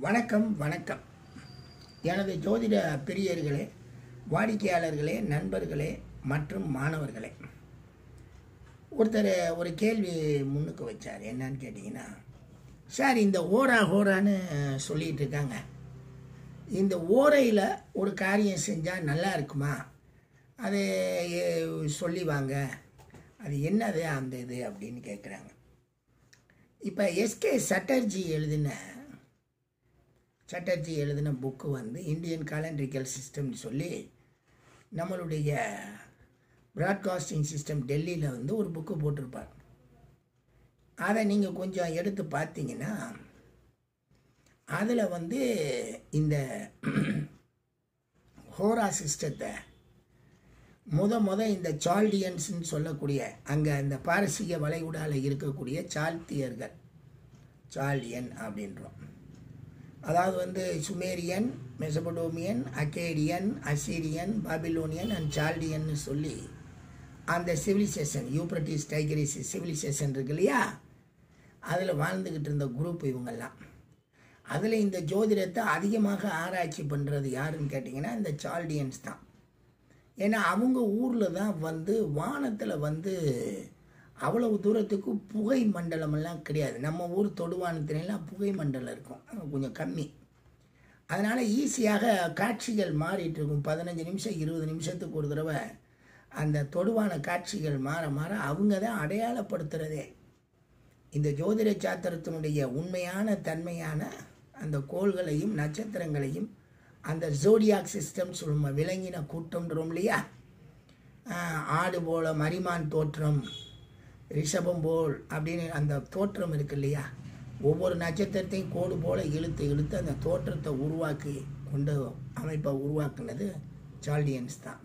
வணக்கம் வணக்கம் எனது ஜோதிட பிரியர்களே வாடிக்கையாளர்களே நண்பர்களே மற்றும் மாணவர்களே ஒருத்தர் ஒரு கேள்வி முன்னுக்கு வச்சார் என்னன்னு கேட்டிங்கன்னா சார் இந்த ஓரா ஹோரான்னு சொல்லிட்டு இருக்காங்க இந்த ஓரையில் ஒரு காரியம் செஞ்சால் நல்லா இருக்குமா அது எ- சொல்லி வாங்க அது என்னது அந்த இது அப்படின்னு கேட்குறாங்க இப்போ எஸ்கே சட்டர்ஜி எழுதின சட்டர்ஜி எழுதின புக்கு வந்து இந்தியன் காலண்ட்ரிக்கல் சிஸ்டம்னு சொல்லி நம்மளுடைய ப்ராட்காஸ்டிங் சிஸ்டம் டெல்லியில் வந்து ஒரு புக்கு போட்டிருப்பார் அதை நீங்கள் கொஞ்சம் எடுத்து பார்த்தீங்கன்னா அதில் வந்து இந்த ஹோரா சிஸ்டத்தை முத முத இந்த சால்டியன்ஸ்னு சொல்லக்கூடிய அங்கே இந்த பாரசீக வளைகுடால இருக்கக்கூடிய சால்தியர்கள் சால்டியன் அப்படின்றோம் அதாவது வந்து Sumerian Mesopotamian Akkadian Assyrian Babylonian and சால்டியன்னு சொல்லி அந்த சிவிலைசேஷன் யூப்ரட்டிஸ் டைகரிஸ் சிவிலைசேஷன் இருக்கு இல்லையா அதில் வாழ்ந்துக்கிட்டு இருந்த குரூப் இவங்கெல்லாம் அதில் இந்த ஜோதிடத்தை அதிகமாக ஆராய்ச்சி பண்ணுறது யாருன்னு கேட்டிங்கன்னா இந்த சால்டியன்ஸ் தான் ஏன்னா அவங்க ஊரில் தான் வந்து வானத்தில் வந்து அவ்வளவு தூரத்துக்கு புகை மண்டலமெல்லாம் கிடையாது நம்ம ஊர் தொடுவானத்துலாம் புகை மண்டலம் இருக்கும் அங்க கொஞ்சம் கம்மி அதனால் ஈஸியாக காட்சிகள் மாறிட்டு இருக்கும் பதினஞ்சு நிமிஷம் இருபது நிமிஷத்துக்கு ஒரு தடவை அந்த தொடுவான காட்சிகள் மாற மாற அவங்க தான் அடையாளப்படுத்துகிறதே இந்த ஜோதிட சாத்திரத்தினுடைய உண்மையான தன்மையான அந்த கோள்களையும் நட்சத்திரங்களையும் அந்த ஜோடியாக் சிஸ்டம் சொல்லுவோம் விலங்கின கூட்டம்ன்றோம் இல்லையா ஆஹ், ஆடு போல மரிமான் தோற்றம் ரிஷபம் போல் அப்படின்னு அந்த தோற்றம் இருக்கு இல்லையா ஒவ்வொரு நட்சத்திரத்தையும் கோடு போல இழுத்து இழுத்து அந்த தோற்றத்தை உருவாக்கி கொண்டு அமைப்பை உருவாக்குனது சால்டியன்ஸ் தான்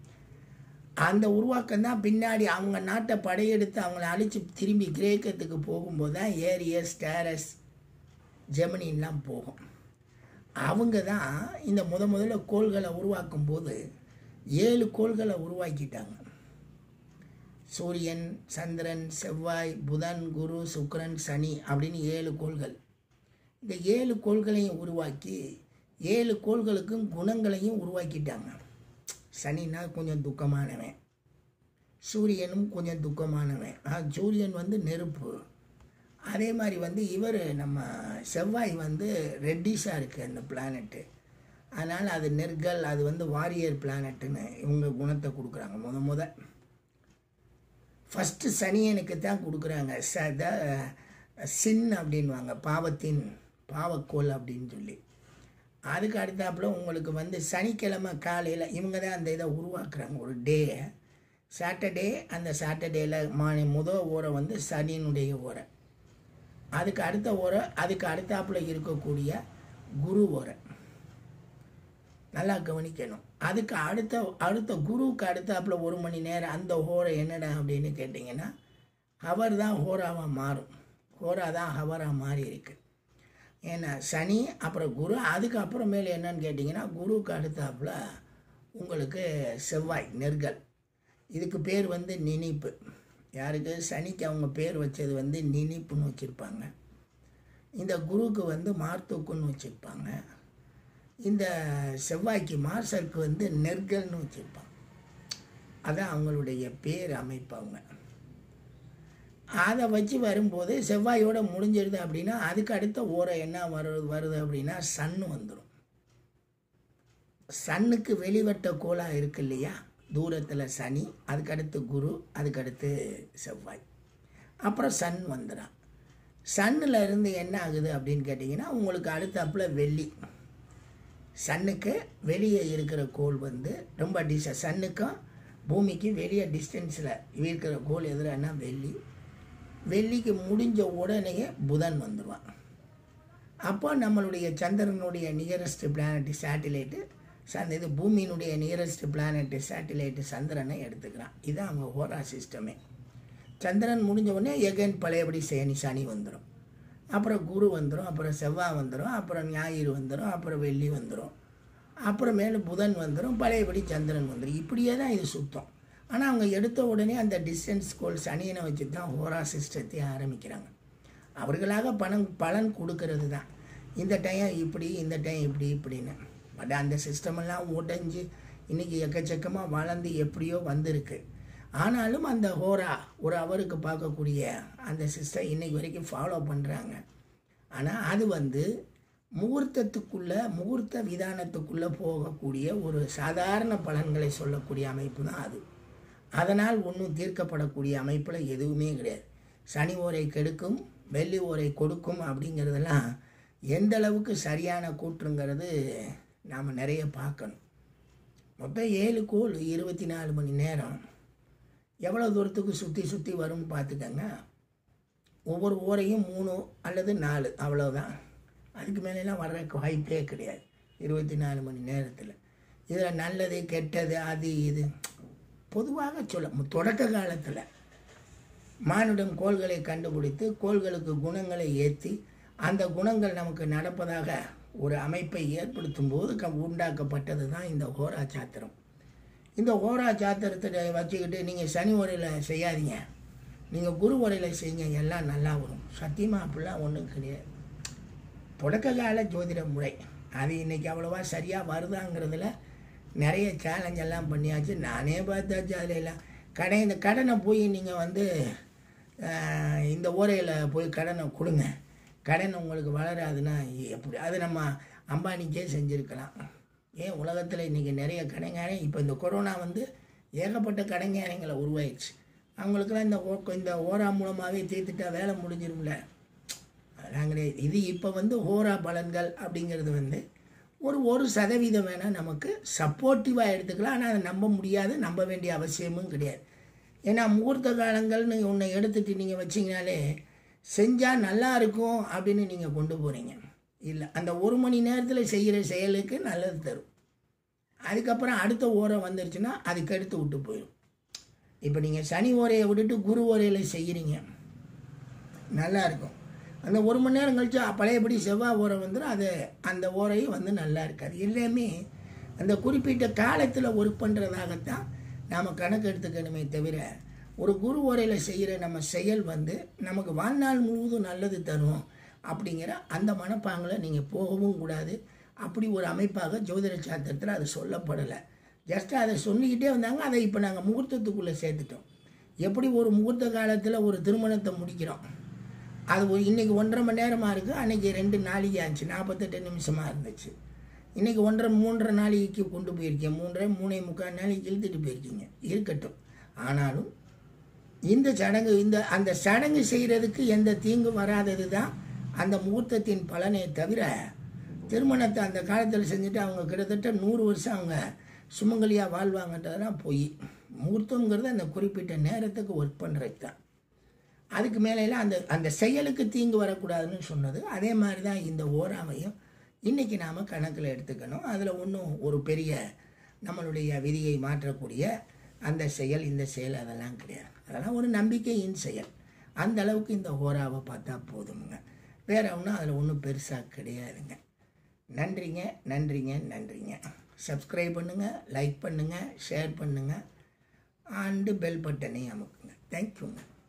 அந்த உருவாக்கம் தான் பின்னாடி அவங்க நாட்டை படையெடுத்து அவங்கள அழித்து திரும்பி கிரேக்கத்துக்கு போகும்போது தான் ஏரியஸ் டேரஸ் ஜெமினின்லாம் போகும் அவங்க தான் இந்த முத முதல்ல கோள்களை உருவாக்கும் போது ஏழு கோள்களை உருவாக்கிட்டாங்க சூரியன் சந்திரன் செவ்வாய் புதன் குரு சுக்கிரன் சனி அப்படின்னு ஏழு கோள்கள் இந்த ஏழு கோள்களையும் உருவாக்கி ஏழு கோள்களுக்கும் குணங்களையும் உருவாக்கிட்டாங்க சனின்னா கொஞ்சம் துக்கமானவன் சூரியனும் கொஞ்சம் துக்கமானவன் ஆ, சூரியன் வந்து நெருப்பு அதே மாதிரி வந்து இவர் நம்ம செவ்வாய் வந்து ரெட்டிஷாக இருக்குது அந்த பிளானெட்டு அதனால் அது நெர்கல் அது வந்து வாரியர் பிளானட்டுன்னு இவங்க குணத்தை கொடுக்குறாங்க முத முத ஃபஸ்ட்டு சனியனுக்கு தான் கொடுக்குறாங்க சத சின் அப்படின்வாங்க பாவத்தின் பாவக்கோள் அப்படின்னு சொல்லி அதுக்கு அடுத்தாப்புல உங்களுக்கு வந்து சனிக்கிழமை காலையில் இவங்க தான் அந்த இதை உருவாக்குறாங்க ஒரு டே சாட்டர்டே அந்த சாட்டர்டேயில் மானி முத ஓரை வந்து சனியினுடைய ஓரை அதுக்கு அடுத்த ஓரை அதுக்கு அடுத்தாப்புல இருக்கக்கூடிய குரு ஓரை நல்லா கவனிக்கணும் அதுக்கு அடுத்த அடுத்த குருவுக்கு அடுத்தாப்புல ஒரு மணி நேரம் அந்த ஹோரை என்னடா அப்படின்னு கேட்டிங்கன்னா ஹவர் தான் ஹோராவாக மாறும் ஹோரா தான் ஹவராக மாறி இருக்கு ஏன்னா சனி அப்புறம் குரு அதுக்கு அப்புறமேல என்னன்னு கேட்டிங்கன்னா குருவுக்கு அடுத்தாப்புல உங்களுக்கு செவ்வாய் நெர்கல் இதுக்கு பேர் வந்து நினிப்பு யாருக்கு சனிக்கு அவங்க பேர் வச்சது வந்து நினிப்புன்னு வச்சுருப்பாங்க இந்த குருவுக்கு வந்து மார்த்தூக்குன்னு வச்சுருப்பாங்க இந்த செவ்வாய்க்கு மார்சருக்கு வந்து நெர்கல்னு வச்சுருப்பாங்க அதான் அவங்களுடைய பேர் அமைப்பு அவங்க அதை வச்சு வரும்போது செவ்வாயோட முடிஞ்சிருது அப்படின்னா அதுக்கு அடுத்த ஓரை என்ன வருது வருது அப்படின்னா சன்னு வந்துடும் சன்னுக்கு வெளிவட்ட கோளாக இருக்கு இல்லையா தூரத்தில் சனி அதுக்கடுத்து குரு அதுக்கடுத்து செவ்வாய் அப்புறம் சன் வந்துடும் சன்னில் இருந்து என்ன ஆகுது அப்படின்னு கேட்டிங்கன்னா உங்களுக்கு அடுத்தாப்புல வெள்ளி சன்னுக்கு வெளியே இருக்கிற கோள் வந்து ரொம்ப டிஸ்ட சன்னுக்கும் பூமிக்கு வெளியே டிஸ்டன்ஸில் இருக்கிற கோள் எதிரானா வெள்ளி வெள்ளிக்கு முடிஞ்ச உடனேயே புதன் வந்துடுவான் அப்போ நம்மளுடைய சந்திரனுடைய நியரஸ்ட் பிளானட் சேட்டிலைட்டு சந்த இது பூமியினுடைய நியரஸ்ட் பிளானட் சேட்டிலைட்டு சந்திரனை எடுத்துக்கிறான் இதுதான் அவங்க ஹோரா சிஸ்டமே சந்திரன் முடிஞ்ச உடனே எகைன் பழையபடி சேனி சனி வந்துடும் அப்புறம் குரு வந்துடும் அப்புறம் செவ்வாய் வந்துடும் அப்புறம் ஞாயிறு வந்துடும் அப்புறம் வெள்ளி வந்துடும் அப்புறமேலு புதன் வந்துடும் பழையபடி சந்திரன் வந்துடும் இப்படியே தான் இது சுத்தம் ஆனால் அவங்க எடுத்த உடனே அந்த டிஸ்டன்ஸ் கோல் சனியனை வச்சு தான் ஹோரா சிஸ்டத்தை ஆரம்பிக்கிறாங்க அவர்களாக பணம் பலன் கொடுக்கறது தான் இந்த டைம் இப்படி இந்த டைம் இப்படி இப்படின்னு பட் அந்த சிஸ்டமெல்லாம் உடைஞ்சு இன்றைக்கி எக்கச்சக்கமாக வளர்ந்து எப்படியோ வந்திருக்கு ஆனாலும் அந்த ஹோரா ஒரு அவருக்கு பார்க்கக்கூடிய அந்த சிஸ்டம் இன்னைக்கு வரைக்கும் ஃபாலோ பண்ணுறாங்க ஆனால் அது வந்து முகூர்த்தத்துக்குள்ளே முகூர்த்த விதானத்துக்குள்ளே போகக்கூடிய ஒரு சாதாரண பலன்களை சொல்லக்கூடிய அமைப்பு தான் அது அதனால் ஒன்றும் தீர்க்கப்படக்கூடிய அமைப்பில் எதுவுமே கிடையாது சனி ஓரை கெடுக்கும் வெள்ளி ஓரை கொடுக்கும் அப்படிங்கிறதெல்லாம் எந்த அளவுக்கு சரியான கூற்றுங்கிறது நாம் நிறைய பார்க்கணும் மொத்தம் ஏழு கோல் இருபத்தி நாலு மணி நேரம் எவ்வளோ தூரத்துக்கு சுற்றி சுற்றி வரும்னு பார்த்துக்கங்க ஒவ்வொரு ஓரையும் மூணு அல்லது நாலு அவ்வளோதான் அதுக்கு மேலெல்லாம் வர்றதுக்கு வாய்ப்பே கிடையாது இருபத்தி நாலு மணி நேரத்தில் இதில் நல்லது கெட்டது அது இது பொதுவாக சொல்ல தொடக்க காலத்தில் மானுடம் கோள்களை கண்டுபிடித்து கோள்களுக்கு குணங்களை ஏற்றி அந்த குணங்கள் நமக்கு நடப்பதாக ஒரு அமைப்பை ஏற்படுத்தும் போது க உண்டாக்கப்பட்டது தான் இந்த ஹோரா சாத்திரம் இந்த ஹோரா சாத்திரத்தை வச்சுக்கிட்டு நீங்கள் சனி உரையில் செய்யாதீங்க நீங்கள் குரு உரையில் செய்யுங்க எல்லாம் நல்லா வரும் சத்தியமாக அப்படிலாம் ஒன்றும் கிடையாது தொடக்க கால ஜோதிட முறை அது இன்றைக்கி அவ்வளோவா சரியாக வருதாங்கிறதுல நிறைய சேலஞ்ச் எல்லாம் பண்ணியாச்சு நானே பார்த்தாச்சு அதில் எல்லாம் கடை இந்த கடனை போய் நீங்கள் வந்து ஆஹ், இந்த ஓரையில் போய் கடனை கொடுங்க கடன் உங்களுக்கு வளராதுன்னா எப்படி அது நம்ம அம்பானிக்கே செஞ்சுருக்கலாம் ஏன் உலகத்தில் இன்றைக்கி நிறைய கடைங்காரன் இப்போ இந்த கொரோனா வந்து ஏகப்பட்ட கடைங்காரங்களை உருவாயிடுச்சு அவங்களுக்கெல்லாம் இந்த ஓ இந்த ஓரா மூலமாகவே தீர்த்துட்டா வேலை முடிஞ்சிரும்ல அதெல்லாம் கிடையாது இது இப்போ வந்து ஹோரா பலன்கள் அப்படிங்கிறது வந்து ஒரு ஒரு சதவீதம் வேணால் நமக்கு சப்போர்ட்டிவாக எடுத்துக்கலாம் ஆனால் அதை நம்ப முடியாது நம்ப வேண்டிய அவசியமும் கிடையாது ஏன்னா முகூர்த்த காலங்கள்னு ஒன்றை எடுத்துட்டு நீங்கள் வச்சிங்கனாலே செஞ்சால் நல்லா இருக்கும் அப்படின்னு நீங்கள் கொண்டு போகிறீங்க இல்லை அந்த ஒரு மணி நேரத்தில் செய்கிற செயலுக்கு நல்லது தரும் அதுக்கப்புறம் அடுத்த ஓரம் வந்துருச்சுன்னா அதுக்கு எடுத்து விட்டு போயிடும் இப்போ நீங்கள் சனி ஓரையை விட்டுட்டு குரு ஓரையில் செய்கிறீங்க நல்லா இருக்கும் அந்த ஒரு மணி நேரம் கழிச்சு பழையபடி செவ்வாய் ஓரை வந்துடும் அது அந்த ஓரையும் வந்து நல்லா இருக்காது எல்லாமே அந்த குறிப்பிட்ட காலத்தில் ஒர்க் பண்ணுறதாகத்தான் நாம் கணக்கு எடுத்துக்கணுமே தவிர ஒரு குரு ஓரையில் செய்கிற நம்ம செயல் வந்து நமக்கு வாழ்நாள் முழுவதும் நல்லது தரும் அப்படிங்கிற அந்த மனப்பாங்கில் நீங்கள் போகவும் கூடாது அப்படி ஒரு அமைப்பாக ஜோதிட சாஸ்திரத்தில் அது சொல்லப்படலை ஜஸ்ட் அதை சொல்லிக்கிட்டே வந்தாங்க அதை இப்போ நாங்கள் முகூர்த்தத்துக்குள்ளே சேர்த்துட்டோம் எப்படி ஒரு முகூர்த்த காலத்தில் ஒரு திருமணத்தை முடிக்கிறோம் அது ஒரு இன்றைக்கி ஒன்றரை மணி நேரமாக இருக்குது அன்றைக்கி ரெண்டு நாளைக்கு ஆச்சு நாற்பத்தெட்டு நிமிஷமாக இருந்துச்சு இன்றைக்கி ஒன்றரை மூன்றரை நாளைக்கு கொண்டு போயிருக்கேன் மூன்றரை மூணே முக்கால் நாளைக்கு இழுத்துட்டு போயிருக்கீங்க இருக்கட்டும் ஆனாலும் இந்த சடங்கு இந்த அந்த சடங்கு செய்கிறதுக்கு எந்த தீங்கும் வராதது தான் அந்த முகூர்த்தத்தின் பலனே தவிர திருமணத்தை அந்த காலத்தில் செஞ்சுட்டு அவங்க கிட்டத்தட்ட நூறு வருஷம் அவங்க சுமங்கலியாக வாழ்வாங்கன்றதெல்லாம் பொய் முகூர்த்தங்கிறது அந்த குறிப்பிட்ட நேரத்துக்கு ஒர்க் பண்ணுறது தான் அதுக்கு மேலெல்லாம் அந்த அந்த செயலுக்கு தீங்கு வரக்கூடாதுன்னு சொன்னது அதே மாதிரி தான் இந்த ஓராமையும் இன்றைக்கி நாம் கணக்கில் எடுத்துக்கணும் அதில் ஒன்றும் ஒரு பெரிய நம்மளுடைய விதியை மாற்றக்கூடிய அந்த செயல் இந்த செயல் அதெல்லாம் கிடையாது அதெல்லாம் ஒரு நம்பிக்கையின் செயல் அந்த அளவுக்கு இந்த ஓராவை பார்த்தா போதுமுங்க வேற ஒன்றும் அதில் ஒன்றும் பெருசாக கிடையாதுங்க நன்றிங்க நன்றிங்க நன்றிங்க சப்ஸ்கிரைப் பண்ணுங்கள் லைக் பண்ணுங்கள் ஷேர் பண்ணுங்கள் அண்டு பெல் பட்டனையும் அமுக்குங்க தேங்க்யூங்க